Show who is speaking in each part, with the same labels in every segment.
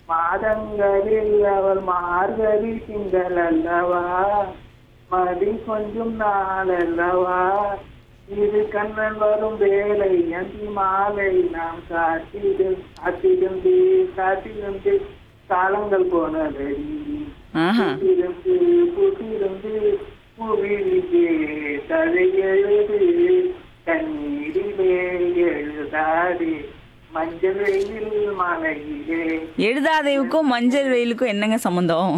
Speaker 1: மாதங்களில் அவள் மார்கழி திங்கள் அல்லவா மதி கொஞ்சம் நாள் அல்லவா இது கண்ணன் வரும் வேலை அந்தி மாலை நாம் காத்திடு காத்திருந்து காத்திருந்து காலங்கள் போனதடி
Speaker 2: ஆஹா
Speaker 1: புத்திருந்து புத்திருந்து புவியிலே கதை எழுது கண்ணீரிலே எழுதாது மஞ்சள் வெயில் மலையிலே
Speaker 2: எழுதாதேவுக்கும் மஞ்சள் வெயிலுக்கும் என்னங்க சம்பந்தம்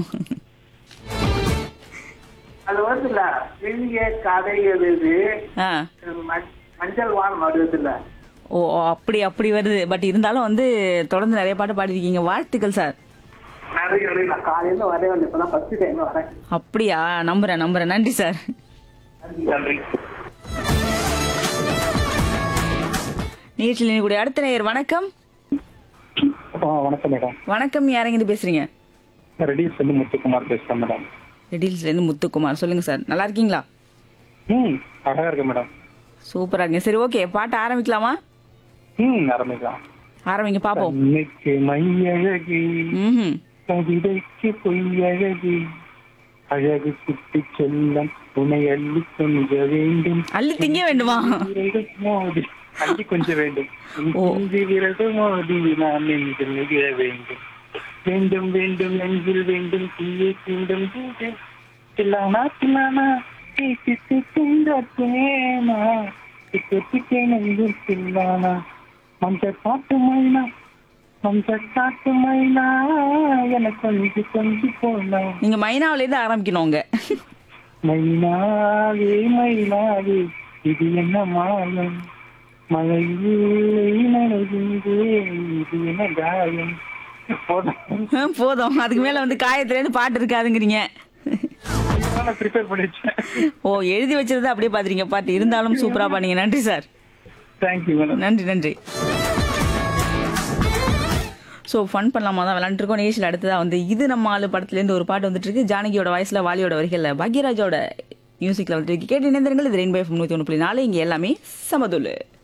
Speaker 1: அது வருதுல்ல வெளிய கதை எழுது
Speaker 2: ஆ
Speaker 1: ம- மஞ்சள் வானம் வருதுல்ல
Speaker 2: ஓ ஓ, அப்படி அப்படி வருது பட் இருந்தாலும் வந்து தொடர்ந்து நிறைய பாட்டு பாடிருக்கீங்க வாழ்த்துக்கள் சார்
Speaker 1: நிறைய எழுது. நான் காலையில வரவே இல்லை இப்பதான் ஃபர்ஸ்ட் டைம் வரேன்
Speaker 2: அப்படியா நம்புறேன் நம்புறேன் நன்றி சார்
Speaker 1: நன்றி நன்றி
Speaker 2: நிகழ்ச்சியில் இணையக்கூடிய அடுத்த நேயர் வணக்கம்
Speaker 3: ஆ வணக்கம் மேடம்
Speaker 2: வணக்கம் யாரெங்கிட்டு பேசுறீங்க
Speaker 3: ரெடியூஸ் வந்து முத்துக்குமார் பேசுறேன் மேடம்
Speaker 2: ரெடில்ஸ்ல இருந்து முத்துக்குமார் சொல்லுங்க சார் நல்லா இருக்கீங்களா
Speaker 3: ம் அழகா இருக்கு மேடம்
Speaker 2: சூப்பரா இருக்கீங்க சரி ஓகே பாட்டு ஆரம்பிக்கலாமா
Speaker 3: ம் ஆரம்பிக்கலாம்
Speaker 2: ஆரம்பிங்க பாப்போம்
Speaker 3: கண்ணுக்கு மையழகு
Speaker 2: ம்
Speaker 3: கவிதைக்கு பொய்யழகு அழகு குட்டி செல்லம் உன்னை அள்ளி கொஞ்ச வேண்டும்
Speaker 2: அள்ளி திங்க வேண்டுமா
Speaker 3: விரல்கள் மோதி அள்ளி கொஞ்ச வேண்டும் உன்
Speaker 2: ஓ.
Speaker 3: பிஞ்சு விரல்கள் மோதி நான் நெஞ்சில் நிகழ வேண்டும் வேண்டும் வேண்டும் நெஞ்சில் வேண்டும் தீயை தீண்டும் தீண்டும் தில்லானா தில்லானா தீட்டி தீட்டிந்த தேனா திக்கே நெஞ்சில் தில்லானா மஞ்சள் காட்டு மைனா மஞ்சள் காட்டு மைனா எனக்கு கொஞ்சி கொஞ்சி போனா
Speaker 2: நீங்க மைனாவில இருந்து ஆரம்பிக்கணும் உங்க
Speaker 3: மைனாவே மைனாவே இது என்ன மாயம் மழையில் நனைகின்றேன் இது என்ன காயம் போதும்
Speaker 2: போதும் அதுக்கு மேல வந்து காயத்துல இருந்து பாட்டு இருக்காதுங்கிறீங்க
Speaker 3: ப்ரிப்பேர் பண்ணி வச்சேன்
Speaker 2: ஓ எழுதி வச்சிருந்தா அப்படியே பாத்துறீங்க பாட்டு இருந்தாலும் சூப்பரா பண்ணீங்க நன்றி சார்
Speaker 3: தேங்க்யூ மேடம்
Speaker 2: நன்றி நன்றி ஸோ ஃபன் பண்ணலாமா தான் விளாண்டுருக்கோம் நேஷில் அடுத்ததாக வந்து இது நம்ம ஆளு படத்துலேருந்து ஒரு பாட்டு வந்துட்டு இருக்கு ஜானகியோட வாய்ஸில் வாலியோட வரிகளில் பாக்யராஜோட மியூசிக்கில் வந்துட்டு இருக்கு கேட்டு இணைந்திருங்கள் இது ரெயின் பை நூற்றி ஒன்று புள்ளி நாலு இங்கே எல்லாமே சமதுல்லு